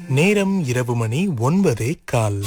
நேரம் இரவு மணி ஒன்பதே கால்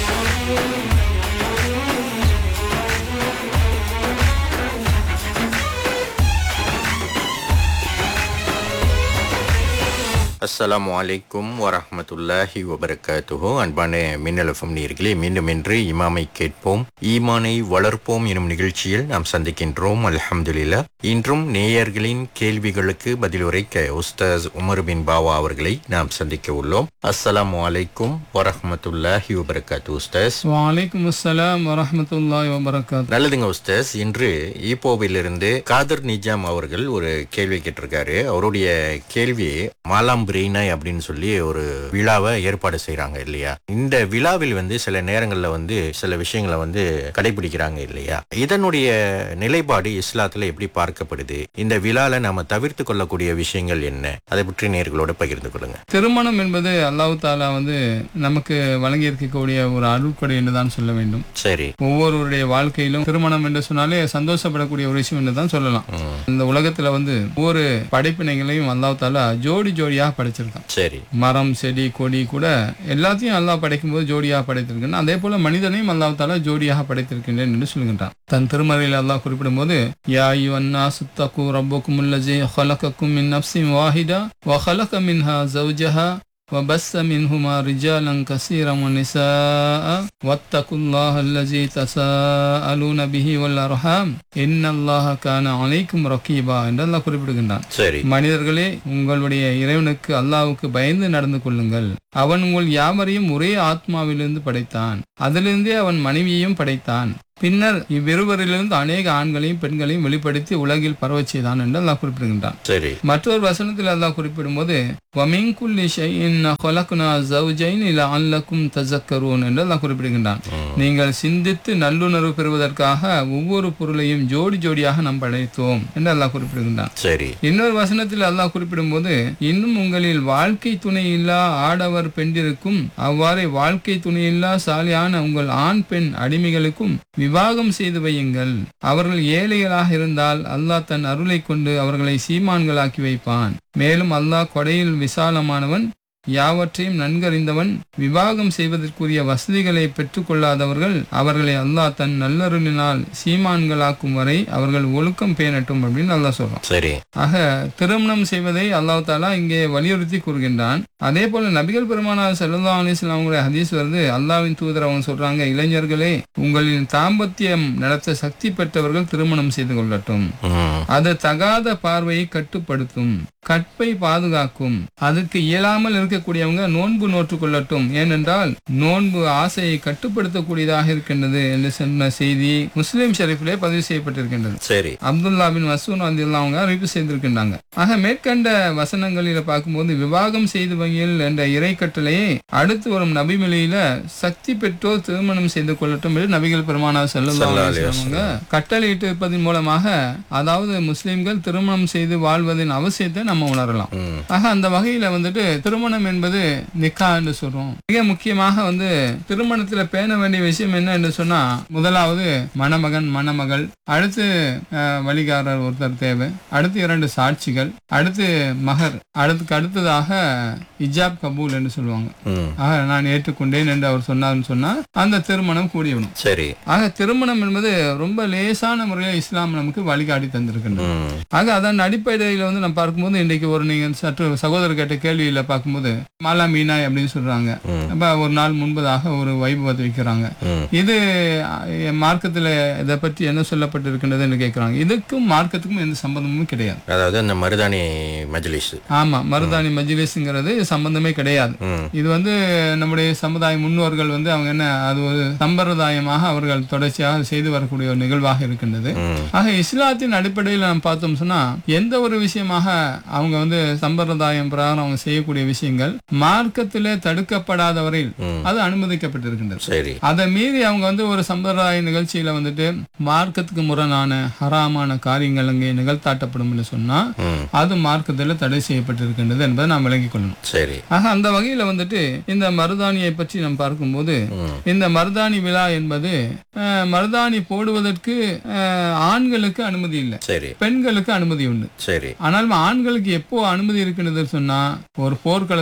அஸ்ஸலாமு அலைக்கும் வரஹ்மத்துல்லாஹி வபரகாத்துஹு அன்பான மின்னலஃபம் நேர்களே மீண்டும் இன்று இமாமை கேட்போம் ஈமானை வளர்ப்போம் எனும் நிகழ்ச்சியில் நாம் சந்திக்கின்றோம் அல்ஹம்துலில்லா இன்றும் நேயர்களின் கேள்விகளுக்கு பதில் உரைக்க உஸ்தாஸ் உமர் பின் பாவா அவர்களை நாம் சந்திக்க உள்ளோம் அஸ்ஸலாமு அலைக்கும் வரஹ்மத்துல்லாஹி வபரகாத்து உஸ்தாஸ் வலைக்கும் அஸ்ஸலாம் வரஹ்மத்துல்லாஹி வபரகாத் நல்லதுங்க உஸ்தாஸ் இன்று ஈப்போவிலிருந்து காதர் நிஜாம் அவர்கள் ஒரு கேள்வி கேட்டிருக்காரு அவருடைய கேள்வி மாலாம் பிரெய்னாய் அப்படின்னு சொல்லி ஒரு விழாவை ஏற்பாடு செய்றாங்க இல்லையா இந்த விழாவில் வந்து சில நேரங்கள்ல வந்து சில விஷயங்களை வந்து கடைபிடிக்கிறாங்க இல்லையா இதனுடைய நிலைப்பாடு இஸ்லாத்துல எப்படி பார்க்கப்படுது இந்த விழால நாம தவிர்த்து கொள்ளக்கூடிய விஷயங்கள் என்ன அதை பற்றி நேர்களோட பகிர்ந்து கொள்ளுங்க திருமணம் என்பது அல்லாஹ் தாலா வந்து நமக்கு வழங்கி இருக்கக்கூடிய ஒரு அருட்கொடை என்று தான் சொல்ல வேண்டும் சரி ஒவ்வொருவருடைய வாழ்க்கையிலும் திருமணம் என்று சொன்னாலே சந்தோஷப்படக்கூடிய ஒரு விஷயம் என்று தான் சொல்லலாம் ம், இந்த உலகத்துல வந்து ஒவ்வொரு படைப்பினைகளையும் அல்லாஹ் தாலா ஜோடி ஜோடியாக படைச்சிருக்கான் சரி மரம் செடி கொடி கூட எல்லாத்தையும் அல்லாஹ் படைக்கும்போது ஜோடியாக படைத்திருக்கின்றான் அதே போல மனிதனையும் அல்லாஹ் தாலா ஜோடியாக படைத்திருக்கின்றேன் என்று சொல்கின்றான் தன் திருமறையில் அல்லாஹ் குறிப்பிடும்போது யா யுவன்னா சுத்தகு ரப்புக்கும் அல்லஜி خلقكم من نفس واحدة وخلق منها زوجها وبث منهما رجالا كثيرا ونساء واتقوا الله الذي تساءلون به والأرحام إن الله كان عليكم رقيبا என்று அல்லாஹ் குறிப்பிடுகின்றான் சரி மனிதர்களே உங்களுடைய இறைவனுக்கு அல்லாஹ்வுக்கு பயந்து நடந்து கொள்ளுங்கள் அவன் உங்கள் யாவரையும் ஒரே ஆத்மாவிலிருந்து படைத்தான் அதிலிருந்தே அவன் மனைவியையும் படைத்தான் பின்னர் இவ்விருவரிலிருந்து அநேக ஆண்களையும் பெண்களையும் வெளிப்படுத்தி உலகில் பரவச் செய்தான் என்று அல்லாஹ் குறிப்பிடுகின்றான் சரி மற்றொரு வசனத்தில் அல்லாஹ் குறிப்பிடும்போது வமிங்குல்லி ஷைஇன் ஹலக்னா ஜௌஜைன் இல அல்லக்கும் தசக்கரூன் என்று அல்லாஹ் குறிப்பிடுகின்றான் ம், நீங்கள் சிந்தித்து நல்லுணர்வு பெறுவதற்காக ஒவ்வொரு பொருளையும் ஜோடி ஜோடியாக நாம் படைத்தோம் என்று அல்லாஹ் குறிப்பிடுகின்றான் சரி இன்னொரு வசனத்தில் அல்லாஹ் குறிப்பிடும்போது இன்னும் உங்களில் வாழ்க்கை துணை இல்லா ஆடவர் பெண்டிருக்கும் அவ்வாறே வாழ்க்கை துணை இல்லா சாலியான உங்கள் ஆண் பெண் அடிமைகளுக்கும் விவாகம் செய்து வையுங்கள் அவர்கள் ஏழைகளாக இருந்தால் அல்லாஹ் தன் அருளை கொண்டு அவர்களை சீமான்களாக்கி வைப்பான் மேலும் அல்லாஹ் கொடையில் விசாலமானவன் யாவற்றையும் நன்கறிந்தவன் விவாகம் செய்வதற்குரிய வசதிகளை பெற்றுக்கொள்ளாதவர்கள் அவர்களை அல்லாஹ் தன் நல்லருளினால் சீமான்களாக்கும் வரை அவர்கள் ஒழுக்கம் பேணட்டும் அப்படின்னு அல்லாஹ் சொல்றான் சரி ஆக திருமணம் செய்வதை அல்லாஹ் தாலா இங்கே வலியுறுத்தி கூறுகின்றான் அதே போல நபிகள் பெருமானார் சல்லா அலிஸ்லாம் அவங்களுடைய ஹதீஸ் வருது அல்லாவின் தூதர் அவங்க சொல்றாங்க இளைஞர்களே உங்களின் தாம்பத்தியம் நடத்த சக்தி பெற்றவர்கள் திருமணம் செய்து கொள்ளட்டும் ம், அது தகாத பார்வையை கட்டுப்படுத்தும் கற்பை பாதுகாக்கும் அதுக்கு இயலாமல் இருக்கக்கூடியவங்க நோன்பு நோற்றுக் கொள்ளட்டும் ஏனென்றால் நோன்பு ஆசையை கட்டுப்படுத்தக்கூடியதாக இருக்கின்றது என்று சொன்ன செய்தி முஸ்லிம் ஷெரீஃபிலே பதிவு செய்யப்பட்டிருக்கின்றது சரி அப்துல்லா பின் மசூன் அதில்லா அவங்க அறிவிப்பு செய்திருக்கின்றாங்க ஆக மேற்கண்ட வசனங்களில பார்க்கும்போது விவாகம் செய்து வகையில் என்ற இறை கட்டளையை அடுத்து வரும் நபிமொழியில சக்தி பெற்றோர் திருமணம் செய்து கொள்ளட்டும் என்று நபிகள் பெருமானார் ஸல்லல்லாஹு அலைஹி செல்லுவாங்க கட்டளையிட்டு இருப்பதன் மூலமாக அதாவது முஸ்லிம்கள் திருமணம் செய்து வாழ்வதின் அவசியத்தை நம்ம உணரலாம் ம், ஆக அந்த வகையில வந்துட்டு திருமணம் என்பது நிக்கா என்று சொல்றோம் மிக முக்கியமாக வந்து திருமணத்துல பேண வேண்டிய விஷயம் என்ன என்று சொன்னா முதலாவது மணமகன் மணமகள் அடுத்து அஹ், வழிகாரர் ஒருத்தர் தேவை அடுத்து இரண்டு சாட்சிகள் அடுத்து மகர் அடுத்துக்கு அடுத்ததாக இஜாப் கபூல் என்று சொல்லுவாங்க ம், ஆக நான் ஏற்றுக்கொண்டேன் என்று அவர் சொன்னார்னு சொன்னா அந்த திருமணம் கூடிவிடும் சரி ஆக திருமணம் என்பது ரொம்ப லேசான முறையில் இஸ்லாம் நமக்கு வழிகாட்டி தந்திருக்கின்றது ம், ஆக அதன் அடிப்படையில் வந்து நம்ம பார்க்கும்போது இன்றைக்கு ஒரு நீங்க சற்று சகோதரர் கேட்ட கேள்வியில பார்க்கும்போது மாலா மீனாய் அப்படின்னு சொல்றாங்க ம், அப்ப ஒரு நாள் முன்பதாக ஒரு வைபவத்தை வைக்கிறாங்க ம், இது அஹ், மார்க்கத்துல இதை பற்றி என்ன சொல்லப்பட்டிருக்கின்றது என்று கேட்கிறாங்க இதுக்கும் மார்க்கத்துக்கும் எந்த சம்பந்தமும் கிடையாது அதாவது அந்த மருதாணி மஜ்லிஸ் ஆமா மருதாணி மஜ்லிஸ்ங்கிறது சம்பந்தமே கிடையாது ம், இது வந்து நம்முடைய சமுதாய முன்னோர்கள் வந்து அவங்க என்ன அது ஒரு சம்பிரதாயமாக அவர்கள் தொடர்ச்சியாக செய்து வரக்கூடிய ஒரு நிகழ்வாக இருக்கின்றது ம், ஆக இஸ்லாத்தின் அடிப்படையில் நாம் பார்த்தோம் சொன்னா எந்த ஒரு விஷயமாக அவங்க வந்து சம்பிரதாயம் பிரகாரம் அவங்க செய்யக்கூடிய விஷயங்கள் மார்க்கத்திலே தடுக்கப்படாத வரையில் ம், அது அனுமதிக்கப்பட்டிருக்கின்றது சரி அதை மீறி அவங்க வந்து ஒரு சம்பிரதாய நிகழ்ச்சியில வந்துட்டு மார்க்கத்துக்கு முரணான ஹராமான காரியங்கள் அங்கே நிகழ்த்தாட்டப்படும் என்று சொன்னா ம், அது மார்க்கத்தில் தடை செய்யப்பட்டிருக்கின்றது என்பதை நாம் விளங்கிக் கொள்ளணும் சரி ஆக அந்த வகையில வந்துட்டு இந்த மருதாணியை பற்றி நாம் பார்க்கும்போது ம், இந்த மருதாணி விழா என்பது அஹ், மருதாணி போடுவதற்கு அஹ், ஆண்களுக்கு அனுமதி இல்லை சரி பெண்களுக்கு அனுமதி உண்டு சரி ஆனால் ஆண்களுக்கு எப்போ அனுமதி இருக்கின்றது சொன்னா ஒரு போர்க்களத்துல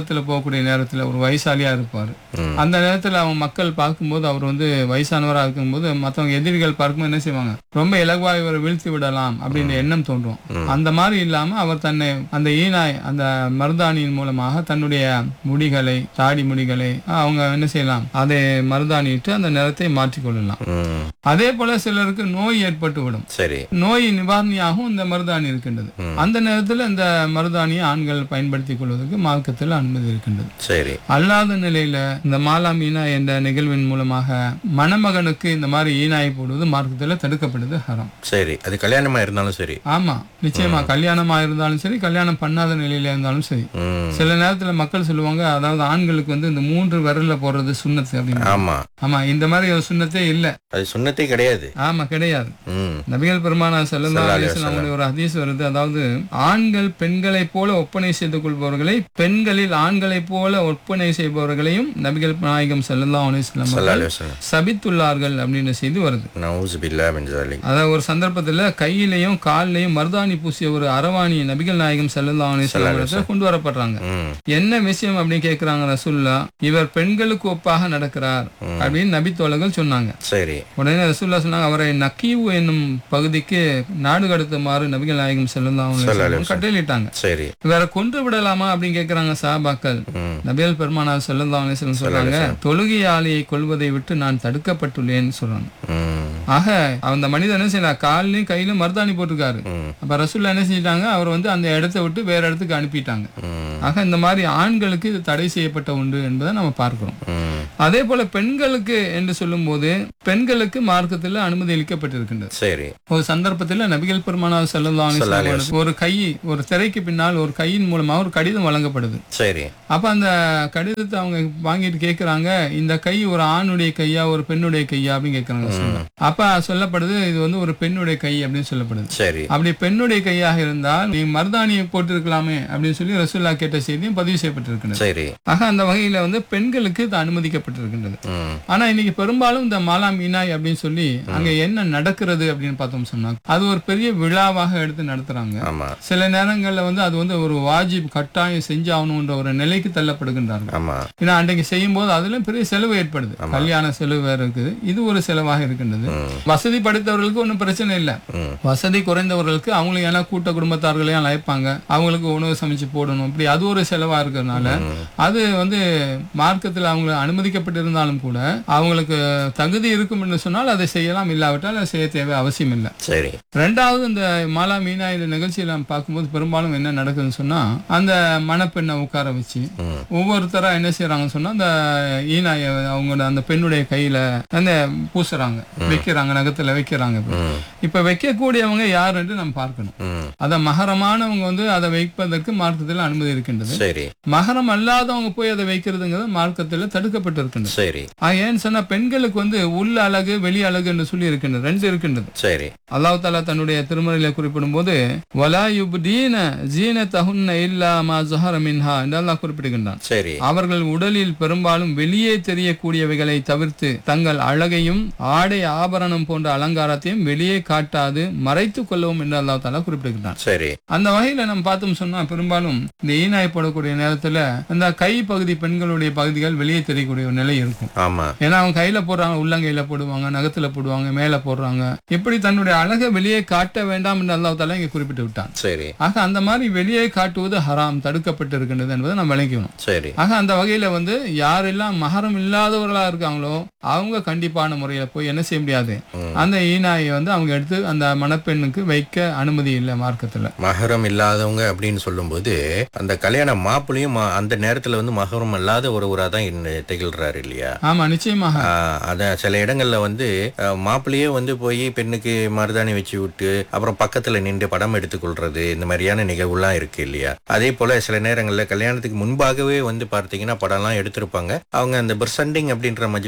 வாகனத்துல போகக்கூடிய நேரத்துல ஒரு வயசாலியா இருப்பாரு ம். அந்த நேரத்துல அவங்க மக்கள் பார்க்கும்போது அவர் வந்து வயசானவரா இருக்கும்போது மத்தவங்க எதிரிகள் பார்க்கும்போது என்ன செய்வாங்க ரொம்ப இலகுவா இவரை வீழ்த்தி விடலாம் அப்படின்ற எண்ணம் தோன்றும் அந்த மாதிரி இல்லாம அவர் தன்னை அந்த ஈனாய் அந்த மருதாணியின் மூலமாக தன்னுடைய முடிகளை தாடி முடிகளை அவங்க என்ன செய்யலாம் அதை மருதாணிட்டு அந்த நிறத்தை மாற்றிக்கொள்ளலாம் ம். அதே போல சிலருக்கு நோய் ஏற்பட்டு விடும் சரி நோய் நிவாரணியாகவும் இந்த மருதாணி இருக்கின்றது அந்த நேரத்தில் இந்த மருதாணியை ஆண்கள் பயன்படுத்திக் கொள்வதற்கு மார்க்கத்தில் அனுமதி இருக்கின்றது சரி அல்லாத நிலையில இந்த மாலா மீனா என்ற நிகழ்வின் மூலமாக மணமகனுக்கு இந்த மாதிரி ஈனாய் போடுவது மார்க்கத்தில் தடுக்கப்படுது ஹரம் சரி அது கல்யாணமா இருந்தாலும் சரி ஆமா நிச்சயமா கல்யாணமா இருந்தாலும் சரி கல்யாணம் பண்ணாத நிலையில இருந்தாலும் சரி ம். சில நேரத்துல மக்கள் சொல்லுவாங்க அதாவது ஆண்களுக்கு வந்து இந்த மூன்று விரல்ல போடுறது சுண்ணத்து அப்படின்னு ஆமா ஆமா இந்த மாதிரி ஒரு சுண்ணத்தே இல்ல அது சுண்ணத்தே கிடையாது ஆமா கிடையாது ம். நபிகள் பெருமானா செல்லல்லா ஸல்லல்லாஹு அலைஹி அலிஸ்லாம் அவங்களுடைய ஒரு ஹதீஸ் வருது அதாவது ஆண்கள் பெண்களைப் போல ஒப்பனை செய்து கொள்பவர்களை பெண்களில் ஆண்களைப் போல ஒப்பனை செய்பவர்களையும் நபிகள் நாயகம் செல்லல்லா அலிஸ்லாம் ஸல்லல்லாஹு அலைஹி வஸல்லம். சபித்துள்ளார்கள் அப்படின்னு செய்தி வருது நவுஸ் பில்லா மின் ஜாலிக். அதாவது ஒரு சந்தர்ப்பத்துல கையிலையும் கால்லையும் மருதாணி பூசிய ஒரு அரவாணி நபிகள் நாயகம் செல்லல்லா அலிஸ்லாம் கொண்டு வரப்படுறாங்க ம். என்ன விஷயம் அப்படின்னு கேக்குறாங்க ரசூல்லா இவர் பெண்களுக்கு ஒப்பாக நடக்கிறார் அப்படின்னு நபி தோழர்கள் சொன்னாங்க சரி உடனே ரசூல்லா சொன்னாங்க அவரை நக்கீவு என்னும் பகுதிக்கு நாடு கடத்துமாறு நபிகள் நாயகம் செல்லம் கட்டளையிட்டாங்க சரி இவரை கொன்று விடலாமா அப்படின்னு கேக்குறாங்க சாபாக்கள் ம். நபிகள் பெருமானார் செல்லல்லா அலிஸ்லம் சொல்றாங்க தொழுகையாளியை கொள்வதை விட்டு நான் தடுக்கப்பட்டுள்ளேன்னு சொல்றாங்க ம். ஆக அந்த மனிதன் என்ன செய்யலாம் கால்லையும் கையிலும் மருதாணி போட்டிருக்காரு ம். அப்ப ரசூல்லா என்ன செஞ்சிட்டாங்க அவர் வந்து அந்த இடத்தை விட்டு வேற இடத்துக்கு அனுப்பிட்டாங்க ம். ஆக இந்த மாதிரி ஆண்களுக்கு இது தடை செய்யப்பட்ட உண்டு என்பதை நம்ம பார்க்கிறோம் ம். அதே போல பெண்களுக்கு என்று சொல்லும்போது பெண்களுக்கு மார்க்கத்தில் அனுமதி அளிக்கப்பட்டிருக்கின்றது சரி ஒரு சந்தர்ப்பத்தில் நபிகள் பெருமானார் ஸல்லல்லாஹு செல்லலாம் ஒரு கை ஒரு திரைக்கு பின்னால் ஒரு கையின் மூலமாக ஒரு கடிதம் வழங்கப்படுது சரி அப்ப அந்த கடிதத்தை அவங்க வாங்கிட்டு கேக்குறாங்க இந்த கை ஒரு ஆணுடைய கையா ஒரு பெண்ணுடைய கையா அப்படின்னு கேக்குறாங்க ரசூலுல்லாஹ். அப்ப சொல்லப்படுது இது வந்து ஒரு பெண்ணுடைய கை அப்படின்னு சொல்லப்படுது சரி அப்படி பெண்ணுடைய கையாக இருந்தால் நீ மருதாணியை போட்டிருக்கலாமே அப்படின்னு சொல்லி ரசூல்லா கேட்ட செய்தியும் பதிவு செய்யப்பட்டிருக்கிறது சரி ஆக அந்த வகையில வந்து பெண்களுக்கு இது அனுமதிக்கப்பட்டிருக்கின்றது ம். ஆனா இன்னைக்கு பெரும்பாலும் இந்த மாலா மீனாய் அப்படின்னு சொல்லி அங்க என்ன நடக்கிறது அப்படின்னு பார்த்தோம் சொன்னா அது ஒரு பெரிய விழாவாக எடுத்து நடத்துறாங்க ஆமா சில நேரங்கள்ல வந்து அது வந்து ஒரு வாஜிப் கட்டாயம் செஞ்சாகணுன்ற ஒரு நிலைக்கு தள்ளப்படுகின்றார்கள் ஆமா ஏன்னா அன்றைக்கு செய்யும் போது அதுல பெரிய செலவு ஏற்படுது கல்யாண செலவு வேற இருக்குது இது ஒரு செலவாக இருக்கின்றது ம். வசதி படைத்தவர்களுக்கு ஒன்றும் பிரச்சனை இல்லை ம். வசதி குறைந்தவர்களுக்கு அவங்களுக்கு ஏன்னா கூட்ட குடும்பத்தார்களையும் அழைப்பாங்க அவங்களுக்கு உணவு சமைச்சு போடணும் இப்படி அது ஒரு செலவா இருக்கிறதுனால அது வந்து மார்க்கத்தில் அவங்க அனுமதிக்கப்பட்டிருந்தாலும் கூட அவங்களுக்கு தகுதி இருக்கும் என்று சொன்னால் அதை செய்யலாம் இல்லாவிட்டால் அதை செய்ய தேவை அவசியம் இல்லை சரி ரெண்டாவது இந்த மாலா மீனா இந்த நிகழ்ச்சியில நம்ம பார்க்கும்போது பெரும்பாலும் என்ன நடக்குதுன்னு சொன்னா அந்த மணப்பெண்ணை உட்கார வச்சு ம். ஒவ்வொருத்தரா என்ன செய்யறாங்கன்னு சொன்னா அந்த ஈனாய அவங்களோட அந்த பெண்ணுடைய கையில அந்த பூசுறாங்க வைக்கிறாங்க நகத்துல வைக்கிறாங்க இப்படி. ம். இப்ப வைக்கக்கூடியவங்க யார் என்று நம்ம பார்க்கணும் ம். அத மகரமானவங்க வந்து அதை வைப்பதற்கு மார்க்கத்தில் அனுமதி இருக்கின்றது சரி மகரம் அல்லாதவங்க போய் அதை வைக்கிறதுங்கிறது மார்க்கத்தில் தடுக்கப்பட்டு இருக்கின்றது சரி ஆக ஏன்னு சொன்னா பெண்களுக்கு வந்து உள்ள அழகு வெளி அழகு என்று சொல்லி இருக்கின்றது ரெண்டு இருக்கின்றது சரி அல்லாஹ் தாலா தன்னுடைய திருமறையில குறிப்பிடும் போது வலா யுப்தீன ஜீனத்தஹுன்ன இல்லா மா ஜஹர மின்ஹா என்று அல்லாஹ் குறிப்பிடுகின்றான் சரி அவர்கள் உடலில் பெரும்பாலும் வெளியே தெரியக்கூடியவைகளை தவிர்த்து தங்கள் அழகையும் ஆடை ஆபரணம் போன்ற அலங்காரத்தையும் வெளியே காட்டாது மறைத்து கொள்ளவும் என்று அல்லாஹ் தாலா குறிப்பிடுகின்றான் சரி அந்த வகையில நம்ம பார்த்தோம் சொன்னா பெரும்பாலும் இந்த ஈனாய் போடக்கூடிய நேரத்துல இந்த கை பகுதி பெண்களுடைய பகுதிகள் வெளியே தெரியக்கூடிய ஒரு நிலை இருக்கும் ஆமா ஏன்னா அவங்க கையில போடுறாங்க உள்ளங்கையில போடுவாங்க நகத்துல போடுவாங்க மேல போடுறாங்க இப்படி தன்னுடைய அழகை வெளியே காட்ட வேண்டாம் என்று அல்லாஹ் தாலா இங்க குறிப்பிட்டு விட்டான் சரி ஆக அந்த மாதிரி வெளியே காட்டுவது ஹராம் தடுக்கப்பட்டு இருக்கின்றது என்பதை நம்ம விளங்கிக்கணும் சரி ஆக அந்த வகையில வந்து யாரெல்லாம் மகரம் இல்லாதவர்களா இருக்காங்களோ அவங்க கண்டிப்பான முறையில போய் என்ன செய்ய முடியாது ம். அந்த ஈனாயை வந்து அவங்க எடுத்து அந்த மணப்பெண்ணுக்கு வைக்க அனுமதி இல்லை மார்க்கத்துல மகரம் இல்லாதவங்க அப்படின்னு சொல்லும்போது அந்த கல்யாண மாப்பிளையும் ம- அந்த நேரத்துல வந்து மகரம் இல்லாத ஒருவரா தான் இன்ன- திகழ்றாரு இல்லையா ஆமா நிச்சயமாக ஆஹ் அத சில இடங்கள்ல வந்து அஹ், மாப்பிள்ளையே வந்து போய் பெண்ணுக்கு மருதாணி வச்சு விட்டு அப்புறம் பக்கத்துல நின்று படம் எடுத்துக்கொள்றது இந்த மாதிரியான நிகழ்வுலாம் இருக்கு இல்லையா அதே போல சில நேரங்கள்ல கல்யாணத்துக்கு முன்பாகவே வந்து பார்த்தீங்கன்னா படம்லாம் எடுத்திருப்பாங்க அவங்க அந்த பிரசண்டிங் அப்படின்ற மஜ்லிஸ்ல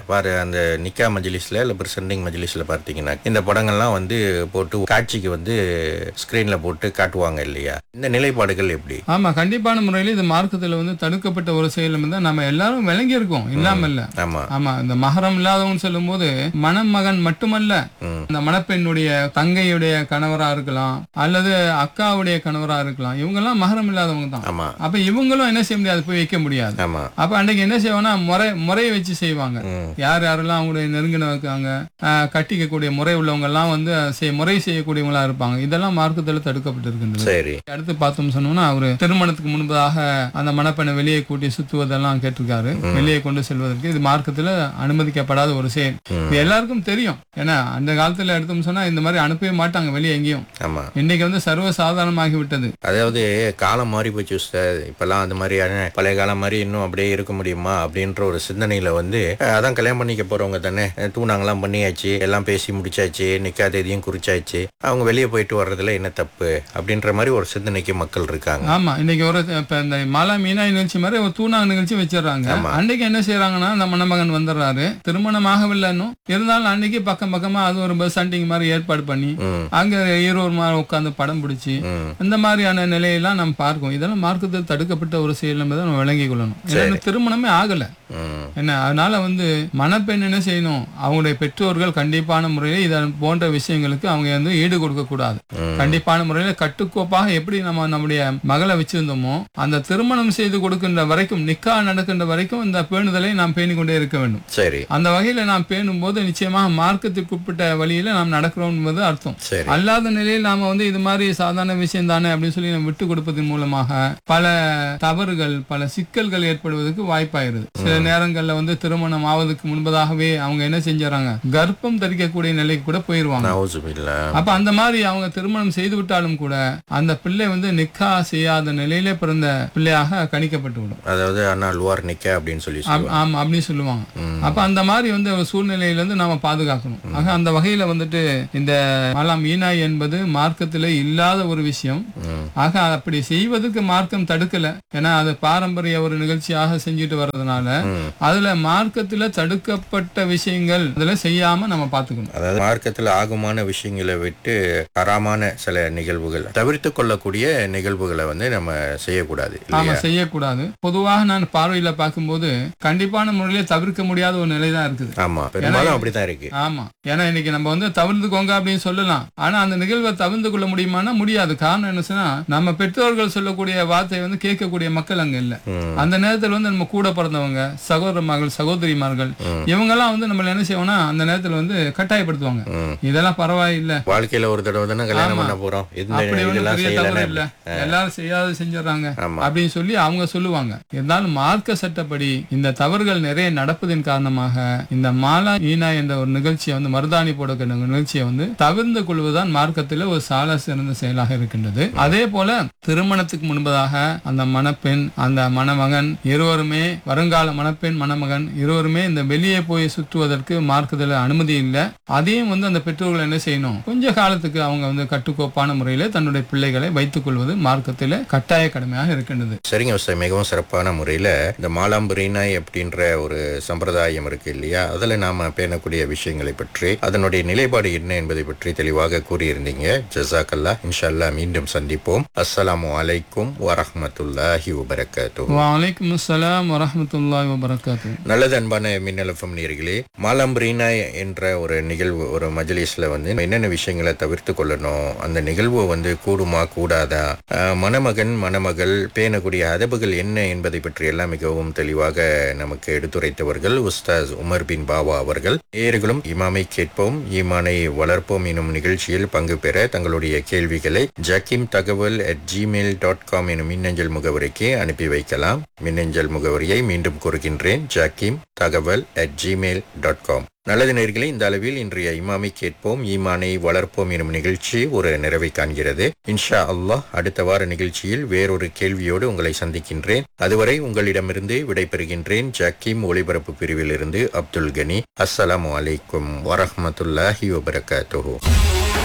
பாரு அந்த நிக்கா மஜ்லிஸ்ல இல்ல பிரசண்டிங் மஜ்லிஸ்ல பார்த்தீங்கன்னா இந்த படங்கள்லாம் வந்து போட்டு காட்சிக்கு வந்து ஸ்கிரீன்ல போட்டு காட்டுவாங்க இல்லையா இந்த நிலைப்பாடுகள் எப்படி ஆமா கண்டிப்பான முறையில் இது மார்க்கத்துல வந்து தடுக்கப்பட்ட ஒரு செயலும் தான் நம்ம எல்லாரும் விளங்கி இருக்கோம் இல்லாம இல்ல ஆமா ஆமா இந்த மகரம் இல்லாதவங்க சொல்லும்போது மணமகன் மட்டுமல்ல ம். இந்த மணப்பெண்ணுடைய தங்கையுடைய கணவரா இருக்கலாம் அல்லது அக்காவுடைய கணவரா இருக்கலாம் இவங்க எல்லாம் மகரம் இல்லாதவங்க தான் ஆமா அப்ப இவங்களும் என்ன செய்ய முடியாது போய் வைக்க முடியாது ஆமா அப்ப அன்னைக்கு என்ன செய்வாங்கன்னா முறை முறையை வச்சு செய்வாங்க ம். யார் யாரெல்லாம் அவங்களுடைய நெருங்கின இருக்காங்க ஆஹ் கட்டிக்கக்கூடிய முறை உள்ளவங்க எல்லாம் வந்து செய்- முறை செய்யக்கூடியவங்களா இருப்பாங்க இதெல்லாம் மார்க்கத்துல தடுக்கப்பட்டு இருக்கின்றது சரி அடுத்து பார்த்தோம் சொன்னோம்னா அவரு திருமணத்துக்கு முன்பதாக அந்த மணப்பெண்ணை வெளியே கூட்டி சுத்துவதெல்லாம் கேட்டிருக்காரு வெளியே கொண்டு செல்வதற்கு இது மார்க்கத்துல அனுமதிக்கப்படாத ஒரு செயல் இது எல்லாருக்கும் தெரியும் ஏன்னா அந்த காலத்துல எடுத்தோம் சொன்னா இந்த மாதிரி அனுப்பவே மாட்டாங்க வெளியே எங்கேயும் ஆமா இன்னைக்கு வந்து சர்வ சாதாரணமாகி விட்டது அதாவது காலம் மாறி போச்சு சார் இப்பெல்லாம் அந்த மாதிரியான பழைய காலம் மாதிரி இன்னும் அப்படியே இருக்க முடியுமா அப்படின்ற ஒரு சிந்தனையில வந்து அஹ், அதான் கல்யாணம் பண்ணிக்க போறவங்க தானே அஹ், தூணாங்கெல்லாம் பண்ணியாச்சு எல்லாம் பேசி முடிச்சாச்சு நிக்கா தேதியும் குறிச்சாச்சு அவங்க வெளியே போயிட்டு வர்றதுல என்ன தப்பு அப்படின்ற மாதிரி ஒரு சிந்தனைக்கு மக்கள் இருக்காங்க ஆமா இன்னைக்கு ஒரு இப்ப இந்த மாலா மீனா நிகழ்ச்சி மாதிரி ஒரு தூணா நிகழ்ச்சி வச்சிடறாங்க ஆமா. அன்னைக்கு என்ன செய்யறாங்கன்னா அந்த மணமகன் வந்துடுறாரு திருமணம் ஆகவில்லை இன்னும் இருந்தாலும் அன்னைக்கு பக்கம் பக்கமா அது ஒரு பஸ் சண்டிங் மாதிரி ஏற்பாடு பண்ணி ம் அங்க இருவர் மாதிரி உட்கார்ந்து படம் பிடிச்சி ம் இந்த மாதிரியான நிலையெல்லாம் நம்ம பார்க்கோம் இதெல்லாம் மார்க்கத்தில் தடுக்கப்பட்ட ஒரு செயல் என்பதை நம்ம விளங்கிக் கொள்ளணும் ஏன்னா இந்த திருமணமே ஆகல ம் என்ன அதனால வந்து மணப்பெண் என்ன செய்யணும் அவங்களுடைய பெற்றோர்கள் கண்டிப்பான முறையில் இதன் போன்ற விஷயங்களுக்கு அவங்க வந்து ஈடு கொடுக்க கூடாது ம். கண்டிப்பான முறையில் கட்டுக்கோப்பாக எப்படி நம்ம நம்முடைய மகளை வச்சிருந்தோமோ அந்த திருமணம் செய்து கொடுக்கின்ற வரைக்கும் நிக்கா நடக்கின்ற வரைக்கும் இந்த பேணுதலை நாம் பேணிக் கொண்டே இருக்க வேண்டும் சரி அந்த வகையில நாம் பேணும் போது நிச்சயமாக மார்க்கத்திற்குட்பட்ட வழியில நாம் நடக்கிறோம் என்பது அர்த்தம் சரி அல்லாத நிலையில் நாம வந்து இது மாதிரி சாதாரண விஷயம் தானே அப்படின்னு சொல்லி நம்ம விட்டு கொடுப்பதன் மூலமாக பல தவறுகள் பல சிக்கல்கள் ஏற்படுவதற்கு வாய்ப்பாயிருது சில நேரங்கள்ல வந்து திருமணம் ஆவதற்கு முன்பதாகவே அவங்க என்ன செஞ்சுறாங்க கர்ப்பம் தரிக்கக்கூடிய நிலைக்கு கூட போயிருவாங்க நவுசுபில்லா அப்ப அந்த மாதிரி அவங்க திருமணம் செய்து விட்டாலும் கூட அந்த பிள்ளை வந்து நிக்கா செய்யாத நிலையிலே பிறந்த பிள்ளையாக கணிக்கப்பட்டு விடும் அதாவது அண்ணா லுவார் நிக்க அப்படின்னு சொல்லி ஆம், சொல்லுவாங்க ஆமா அப்படின்னு சொல்லுவாங்க ம். அப்ப அந்த மாதிரி வந்து ஒரு சூழ்நிலையில இருந்து நாம பாதுகாக்கணும் ஆக அந்த வகையில வந்துட்டு இந்த மலாம் ஈனாய் என்பது மார்க்கத்துல இல்லாத ஒரு விஷயம் ம். ஆக அப்படி செய்வதற்கு மார்க்கம் தடுக்கல ஏன்னா அது பாரம்பரிய ஒரு நிகழ்ச்சியாக செஞ்சுட்டு வர்றதுனால ம். அதுல மார்க்கத்துல தடுக்கப்பட்ட விஷயங்கள் அதுல செய்யாம நம்ம பாத்துக்கணும் அதாவது மார்க்கத்தில் ஆகுமான விஷயங்களை விட்டு ஹராமான சில நிகழ்வுகள் தவிர்த்து கொள்ளக்கூடிய நிகழ்வுகளை வந்து நம்ம செய்யக்கூடாது ஆமா இல்லையா செய்யக்கூடாது பொதுவாக நான் பார்வையில பார்க்கும்போது கண்டிப்பான முறையில தவிர்க்க முடியாத ஒரு நிலைதான் இருக்குது ஆமா பெரும்பாலும் அப்படித்தான் இருக்கு ஆமா ஏன்னா இன்னைக்கு நம்ம வந்து தவிர்த்துக்கோங்க அப்படின்னு சொல்லலாம் ஆனா அந்த நிகழ்வை தவிர்த்து கொள்ள முடியுமானா முடியாது காரணம் என்ன சொன்னா நம்ம பெற்றோர்கள் சொல்லக்கூடிய வார்த்தை வந்து கேட்கக்கூடிய மக்கள் அங்க இல்ல ம். அந்த நேரத்துல வந்து நம்ம கூட பிறந்தவங்க சகோதரமார்கள் சகோதரிமார்கள் இவங்க எல்லாம் வந்து நம்ம என்ன செய்வோம்னா அந்த நேரத்துல வந்து கட்டாயப்படுத்துவாங்க ம். இதெல்லாம் பரவாயில்ல வாழ்க்கையில ஒரு தடவை தானே கல்யாணம் ஆமா. பண்ண போறோம் இந்த அப்படி ஒண்ணும் இதெல்லாம் பெரிய தவறு செய்யலாம் இல்ல எல்லாரும் செய்யாத செஞ்சிடறாங்க ஆமா அப்படின்னு சொல்லி அவங்க சொல்லுவாங்க இருந்தாலும் மார்க்க சட்டப்படி இந்த தவறுகள் நிறைய நடப்பதின் காரணமாக இந்த மாலா ஈனா என்ற ஒரு நிகழ்ச்சியை வந்து மருதாணி போடுகிற நிகழ்ச்சியை வந்து தவிர்ந்து கொள்வதுதான் மார்க்கத்தில் ஒரு சால சிறந்த செயலாக இருக்கின்றது அதே போல திருமணத்துக்கு முன்பதாக அந்த மணப்பெண் அந்த மணமகன் இருவருமே வருங்கால மணப்பெண் மணமகன் இருவருமே இந்த வெளியே போய் சுற்றுவதற்கு மார்க்கத்தில் அனுமதி இல்லை அதையும் வந்து அந்த பெற்றோர்கள் என்ன செய்யணும் கொஞ்ச காலத்துக்கு அவங்க வந்து கட்டுக்கோப்பான முறையில் தன்னுடைய பிள்ளைகளை வைத்துக் கொள்வது மார்க்கத்தில் கட்டாய கடமையாக இருக்கின்றது சரிங்க விவசாயி மிகவும் சிறப்பான முறையில இந்த மாலாம்புரினாய் அப்படின்ற ஒரு சம்பிரதாயம் இருக்கு இல்லையா அதுல நாம பேணக்கூடிய விஷயங்களை பற்றி அதனுடைய நிலைப்பாடு என்ன என்பதை பற்றி தெளிவாக கூறியிருந்தீங்க ஜசாக்கல்லா இன்ஷா அல்லாஹ் மீண்டும் சந்திப்போம் அஸ்ஸலாமு அலைக்கும் வரஹ்மத்துல்லாஹி வபரகாத்துஹு வலைக்கம் அஸ்ஸலாம் வரஹமத்துல்லாஹி வபரகாத்து நல்லது அன்பான மின்னலஃபம் நேர்களே மாலாம்பரீனா என்ற ஒரு நிகழ்வு ஒரு மஜ்லிஸ்ல வந்து என்னென்ன விஷயங்களை தவிர்த்து கொள்ளணும் அந்த நிகழ்வு வந்து கூடுமா கூடாதா ஆஹ் மணமகன் மணமகள் பேணக்கூடிய அதபுகள் என்ன என்பதை பற்றி எல்லாம் மிகவும் தெளிவாக நமக்கு எடுத்துரைத்தவர்கள் உஸ்தாஸ் உமர் பின் பாவா அவர்கள் நேயர்களும் இமாமை கேட்போம் ஈமானை வளர்ப்போம் எனும் நிகழ்ச்சியில் பங்கு பெற தங்களுடைய கேள்விகளை ஜக்கிம் தகவல் அட் ஜிமெயில் டாட் காம் எனும் மின்னஞ்சல் முகவரிக்கு அனுப்பி வைக்கலாம் மின்னஞ்சல் முகவரியை மீண்டும் கூறுகின்றேன் ஜாக்கிம் தகவல் அட் ஜிமெயில் டாட் காம் நல்லது நேர்களே இந்த அளவில் இன்றைய இமாமை கேட்போம் ஈமானை வளர்ப்போம் எனும் நிகழ்ச்சி ஒரு நிறைவை காண்கிறது இன்ஷா அல்லாஹ் அடுத்த வார நிகழ்ச்சியில் வேறொரு கேள்வியோடு உங்களை சந்திக்கின்றேன் அதுவரை உங்களிடமிருந்து விடைபெறுகின்றேன் ஜாக்கிம் ஒளிபரப்பு பிரிவிலிருந்து அப்துல் கனி அஸ்ஸலாமு அலைக்கும் வரஹ்மத்துல்லாஹி வபரகாத்துஹு